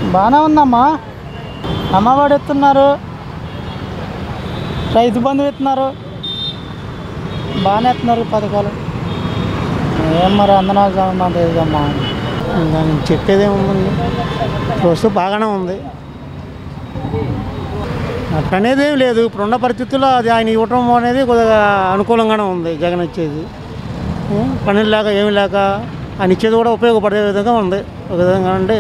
బాగానే ఉందమ్మా అమ్మఒడి ఇస్తున్నారు రైతు బంధు ఇస్తున్నారు బాగానే ఇస్తున్నారు పథకాలు ఏం మరి అందనాలు సంబంధం లేదమ్మా దాన్ని చెప్పేదేముంది ప్రస్తుతం బాగానే ఉంది అట్లనేది ఏం లేదు ఇప్పుడున్న పరిస్థితుల్లో అది ఆయన ఇవ్వటం అనేది కొద్దిగా అనుకూలంగానే ఉంది జగన్ ఇచ్చేది ఉం, పనులు లేక ఏమి లేక ఆయన ఇచ్చేది కూడా ఉపయోగపడే విధంగా ఉంది ఒక విధంగా అంటే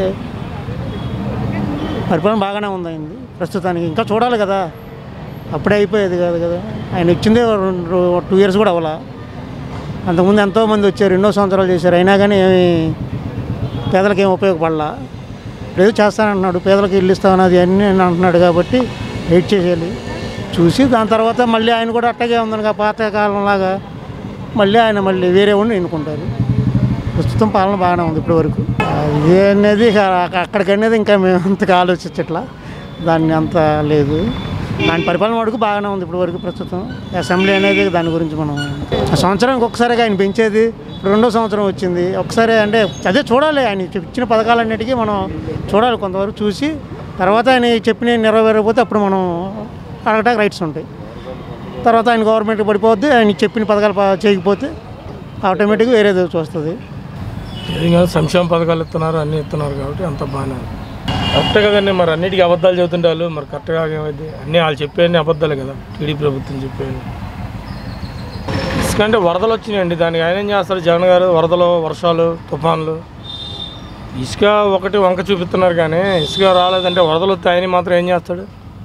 పరిపాలన బాగానే ఉంది అయింది ప్రస్తుతానికి ఇంకా చూడాలి కదా అప్పుడే అయిపోయేది కాదు కదా ఆయన ఇచ్చిందే రెండు టూ ఇయర్స్ కూడా అవ్వాల అంతకుముందు ఎంతోమంది వచ్చారు ఎన్నో సంవత్సరాలు చేశారు అయినా కానీ ఏమి పేదలకు ఏం ఉపయోగపడలా లేదు చేస్తానంటున్నాడు పేదలకు ఇల్లు ఇస్తామన్నది అన్నీ అని అంటున్నాడు కాబట్టి వెయిట్ చేసేయాలి చూసి దాని తర్వాత మళ్ళీ ఆయన కూడా అట్టగే ఉందనుక పాత కాలంలాగా మళ్ళీ ఆయన మళ్ళీ వేరే ఉండి ఎన్నుకుంటారు ప్రస్తుతం పాలన బాగానే ఉంది ఇప్పటి వరకు ఇది అనేది ఇక అక్కడికి అనేది ఇంకా మేము అంతగా ఆలోచించట్లా దాన్ని అంత లేదు దాని పరిపాలన వరకు బాగానే ఉంది ఇప్పటి వరకు ప్రస్తుతం అసెంబ్లీ అనేది దాని గురించి మనం ఆ సంవత్సరానికి ఒకసారిగా ఆయన పెంచేది ఇప్పుడు రెండో సంవత్సరం వచ్చింది ఒకసారి అంటే అదే చూడాలి ఆయన ఇచ్చిన పథకాలన్నిటికీ మనం చూడాలి కొంతవరకు చూసి తర్వాత ఆయన చెప్పిన నెరవేరకపోతే అప్పుడు మనం అడగటానికి రైట్స్ ఉంటాయి తర్వాత ఆయన గవర్నమెంట్ పడిపోద్ది ఆయన చెప్పిన పథకాలు ప- చేయకపోతే ఆటోమేటిక్గా వేరేది వస్తుంది ఏం కాదు సంక్షేమ పథకాలు ఇస్తున్నారు అన్నీ ఇస్తున్నారు కాబట్టి అంత బాగానే ఉంది. కరెక్టే కదండి మరి అన్నిటికీ అబద్ధాలు చెబుతుంటే వాళ్ళు మరి కరెక్ట్గా ఏమైంది అన్నీ వాళ్ళు చెప్పేవన్నీ అబద్ధాలే కదా టీడీపీ ప్రభుత్వం చెప్పేవి ఇసుక అంటే వరదలు వచ్చినాయండి దానికి ఆయన ఏం చేస్తారు జగన్ గారు వరదలు వర్షాలు తుఫాన్లు ఇసుక ఒకటి వంక చూపిస్తున్నారు కానీ ఇసుక రాలేదంటే వరదలు వస్తే ఆయన మాత్రం ఏం చేస్తాడు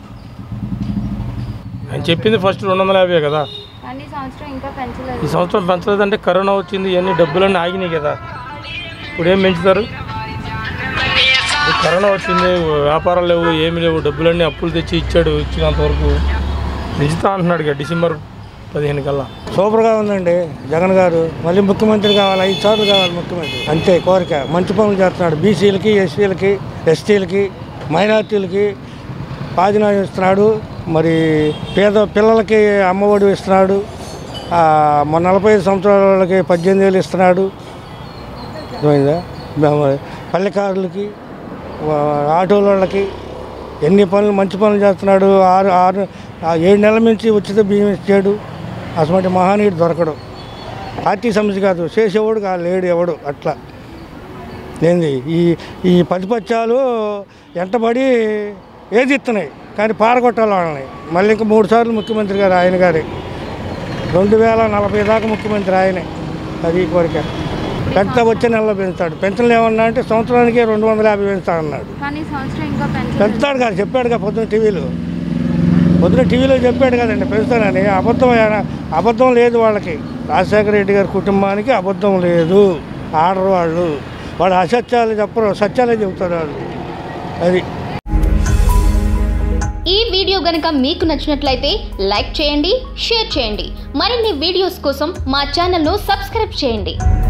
ఆయన చెప్పింది ఫస్ట్ రెండు వందల యాభై కదా కానీ ఈ సంవత్సరం ఇంకా పెంచలేదు ఈ సంవత్సరం పెంచలేదంటే కరోనా వచ్చింది ఇవన్నీ డబ్బులన్నీ ఆగినాయి కదా ఇప్పుడు ఏం పెంచుతారు ఇప్పుడు కరోనా వచ్చింది వ్యాపారాలు లేవు ఏమి లేవు డబ్బులన్నీ అప్పులు తెచ్చి ఇచ్చాడు ఇచ్చినంత వరకు పెంచుతా అంటున్నాడు ఇక డిసెంబర్ పదిహేను కల్లా సూపర్గా ఉందండి జగన్ గారు మళ్ళీ ముఖ్యమంత్రి కావాలి ఐదు సార్లు కావాలి ముఖ్యమంత్రి అంతే కోరిక మంచి పనులు చేస్తున్నాడు బీసీలకి ఎస్సీలకి ఎస్టీలకి మైనార్టీలకి పాదినాయం ఇస్తున్నాడు మరి పేద పిల్లలకి అమ్మఒడి ఇస్తున్నాడు ఆ, మన నలభై ఐదు సంవత్సరాల వాళ్ళకి పద్దెనిమిది వేలు ఇస్తున్నాడు అర్థమైందా మేము పల్లెకారులకి వా- ఆటోల వాళ్ళకి ఎన్ని పనులు మంచి పనులు చేస్తున్నాడు ఆరు ఆరు ఆ ఏడు నెలల నుంచి ఉచిత బియ్యం ఇచ్చాడు అటువంటి మహానీయుడు దొరకడు పార్టీ సమస్య కాదు చేసేవాడు కాదు లేడు ఎవడు అట్లా ఏంది ఈ ఈ ప్రతిపక్షాలు ఎంటబడి ఏది ఇస్తున్నాయి కానీ పారగొట్టాలి వాళ్ళని మళ్ళీ ఇంకా మూడు సార్లు ముఖ్యమంత్రి గారు ఆయన గారే రెండు వేల నలభై దాకా ముఖ్యమంత్రి ఆయనే అది కోరిక పెద్ద వచ్చే నెలలో పెంచుతాడు పెన్షన్లు ఏమన్నా అంటే సంవత్సరానికి రెండు వందల యాభై పెంచుతాడన్నాడు కానీ ఈ సంవత్సరం ఇంకా పెంచలేదు పెంచుతాడు కదా చెప్పాడు కదా పొద్దున టీవీలో పొద్దున టీవీలో చెప్పాడు కదండి పెంచుతానని అబద్ధం ఏనా- అబద్ధం లేదు వాళ్ళకి రాజశేఖర రెడ్డి గారి కుటుంబానికి అబద్ధం లేదు ఆడరు వాళ్ళు వాడు అసత్యాలు చెప్పరు సత్యాలే చెబుతారు వాళ్ళు అది ఈ వీడియో గనుక మీకు నచ్చినట్లయితే లైక్ చేయండి షేర్ చేయండి మరిన్ని వీడియోస్ కోసం మా ఛానల్ను సబ్స్క్రైబ్ చేయండి